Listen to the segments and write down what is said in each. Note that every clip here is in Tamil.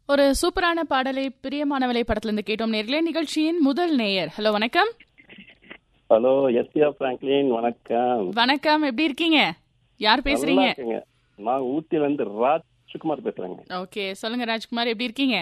ஒரு சூப்பரான பாடலை பிரியமானவளை படத்துல இருந்து கேட்டோம் நேர்களே நிகழ்ச்சியின் முதல் நேயர் ஹலோ வணக்கம் ஹலோ எஸ்டிஆர் பிராங்க்லின் வணக்கம் வணக்கம் எப்படி இருக்கீங்க யார் பேசுறீங்க நல்லா இருக்கேங்க. நான் ஊட்டில இருந்து ராஜ்குமார் பேசுறேங்க ஓகே சொல்லுங்க ராஜ்குமார் எப்படி இருக்கீங்க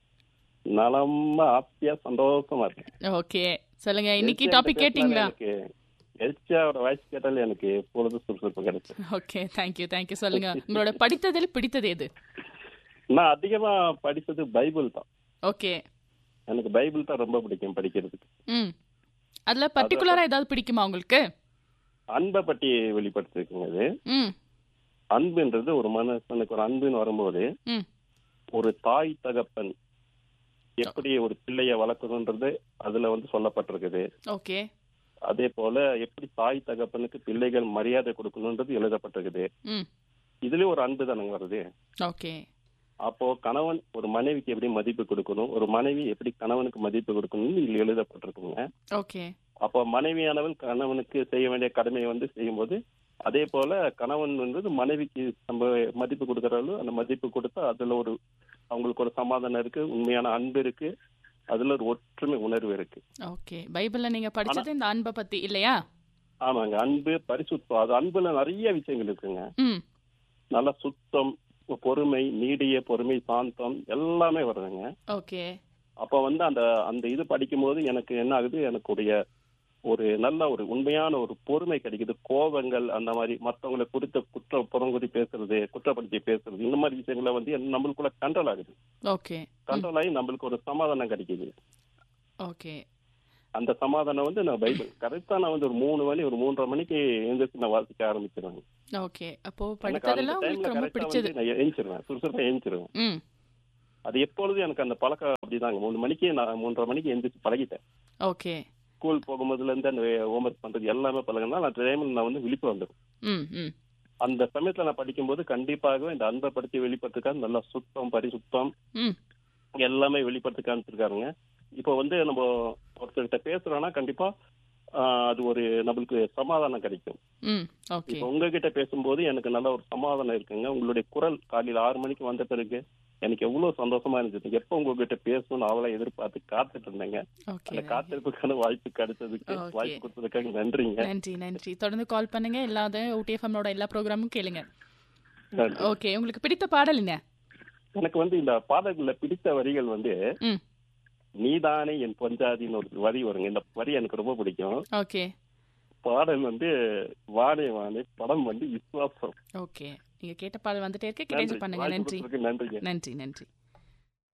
நலமா ஹாப்பியா சந்தோஷமா இருக்கேன் ஓகே சொல்லுங்க இன்னைக்கு எஸ்டிஆர் டாபிக் கேட்டிங்களா எனக்கு எஸ்டிஆரோட வாய்ஸ் கேட்டாலே எனக்கு பொழுது சுறுசுறுப்பு கிடைச்சு ஓகே தேங்க்யூ தேங்க்யூ சொல்லுங்க உங்களோட படித்ததில் பிடித்தது எது நான் அதிகமா படிச்சது பைபிள் தான் ஓகே எனக்கு பைபிள் தான் ரொம்ப பிடிக்கும் படிக்கிறதுக்கு ம் அதுல பர்டிகுலரா ஏதாவது பிடிக்குமா உங்களுக்கு அன்பை பற்றி வெளிப்படுத்திருக்குங்க இது ம் அன்புன்றது ஒரு மனுஷனுக்கு ஒரு அன்புன்னு வரும்போது ம் ஒரு தாய் தகப்பன் எப்படி ஒரு பிள்ளைய வளர்க்கணுன்றது அதுல வந்து சொல்லப்பட்டிருக்குது ஓகே அதே போல எப்படி தாய் தகப்பனுக்கு பிள்ளைகள் மரியாதை கொடுக்கணுன்றது எழுதப்பட்டிருக்குது ம் இதுலயும் ஒரு அன்பு தானங்க வருது ஓகே அப்போ கணவன் ஒரு மனைவிக்கு எப்படி மதிப்பு கொடுக்கணும் ஒரு மனைவி எப்படி கணவனுக்கு மதிப்பு கொடுக்கணும்னு இதுல எழுதப்பட்டிருக்குங்க ஓகே அப்போ மனைவியானவள் கணவனுக்கு செய்ய வேண்டிய கடமையை வந்து செய்யும்போது அதே போல கணவன் வந்து மனைவிக்கு நம்ம மதிப்பு கொடுக்கறாலும் அந்த மதிப்பு கொடுத்தா அதுல ஒரு அவங்களுக்கு ஒரு சமாதானம் இருக்கு உண்மையான அன்பு இருக்கு அதுல ஒரு ஒற்றுமை உணர்வு இருக்கு ஓகே பைபிள்ல நீங்க படிச்சது இந்த அன்பை பத்தி இல்லையா ஆமாங்க அன்பு பரிசுத்தம் அது அன்புல நிறைய விஷயங்கள் இருக்குங்க ம் நல்ல சுத்தம் பொறுமை நீடிய பொறுமை சாந்தம் எல்லாமே வருதுங்க ஓகே அப்ப வந்து அந்த அந்த இது படிக்கும்போது எனக்கு என்ன ஆகுது எனக்குடைய ஒரு நல்ல ஒரு உண்மையான ஒரு பொறுமை கிடைக்குது கோபங்கள் அந்த மாதிரி மற்றவங்களை குறித்த குற்ற புறங்குறி பேசுறது குற்றப்படுத்தி பேசுறது இந்த மாதிரி விஷயங்களை வந்து என்ன- நம்மளுக்குள்ள கண்ட்ரோல் ஆகுது ஓகே கண்ட்ரோல் ஆகி நம்மளுக்கு ஒரு சமாதானம் கிடைக்குது ஓகே அந்த சமாதானம் வந்து நான் பைபிள் கரெக்டா நான் வந்து ஒரு மூணு மணி ஒரு மூன்றரை மணிக்கு எழுந்திரிச்சு நான் வாசிக்க ஆரம்பிச்சிருவேன் ஓகே அப்போ எனக்கு அந்த படித்ததெல்லாம் டைம்ல உங்களுக்கு ரொம்ப கரெக்டா பிடிச்சது வந்து நான் எழுந்திருவேன் சுறுசுறுப்பா எழுந்திருவேன் ம் அது எப்பொழுதும் எனக்கு அந்த பழக்கம் அப்படிதாங்க மூணு மணிக்கு நான் மூன்றரை மணிக்கு எந்திரிச்சு பழகிட்டேன் ஓகே ஸ்கூல் போகும்போதுல இருந்து அந்த ஹோம்ஒர்க் பண்றது எல்லாமே பழகினா நான் டைம்ல நான் வந்து விழிப்பு வந்துடும் ம் ம் அந்த சமயத்துல நான் படிக்கும்போது கண்டிப்பாக இந்த அன்பை படுத்தி வெளிப்படுத்துக்காக நல்லா சுத்தம் பரிசுத்தம் ம் எல்லாமே வெளிப்படுத்தி காமிச்சிருக்காருங்க இப்போ வந்து நம்ம ஒருத்தர்கிட்ட பேசுறோம்னா கண்டிப்பா ஆஹ், அது ஒரு நம்மளுக்கு சமாதானம் கிடைக்கும் ம் ஓகே இப்போ உங்ககிட்ட பேசும்போது எனக்கு நல்ல ஒரு சமாதானம் இருக்குங்க உங்களுடைய குரல் காலையில ஆறு மணிக்கு வந்த பிறகு எனக்கு எவ்வளவு சந்தோஷமா இருந்துச்சு எப்போ உங்ககிட்ட பேசணும்னு அவளை எதிர்பார்த்து காத்துட்டு இருந்தேங்க ஓகே அந்த காத்திருப்புக்கான வாய்ப்பு கிடைச்சதுக்கு Okay. வாய்ப்பு கொடுத்ததுக்காக நன்றிங்க நன்றி நன்றி தொடர்ந்து கால் பண்ணுங்க இல்லாத ஊட்டிஎஃப்எம்மோட எல்லா ப்ரோக்ராமும் கேளுங்க நன்றி. ஓகே உங்களுக்கு பிடித்த பாடல் என்ன எனக்கு வந்து இந்த பாடல்கள்ல பிடித்த வரிகள் வந்து ம் நீதானே என் பொஞ்சாதின்னு ஒரு வரி வருங்க இந்த வரி எனக்கு ரொம்ப பிடிக்கும் ஓகே பாடல் வந்து வானே வானே படம் வந்து விசுவாசம் ஓகே நீங்க கேட்ட பாடல் வந்துட்டே இருக்கு நன்றி கிடைச்சு பண்ணுங்க வாய்ப்பு நன்றி கொடுத்ததுக்கு நன்றிங்க நன்றி நன்றி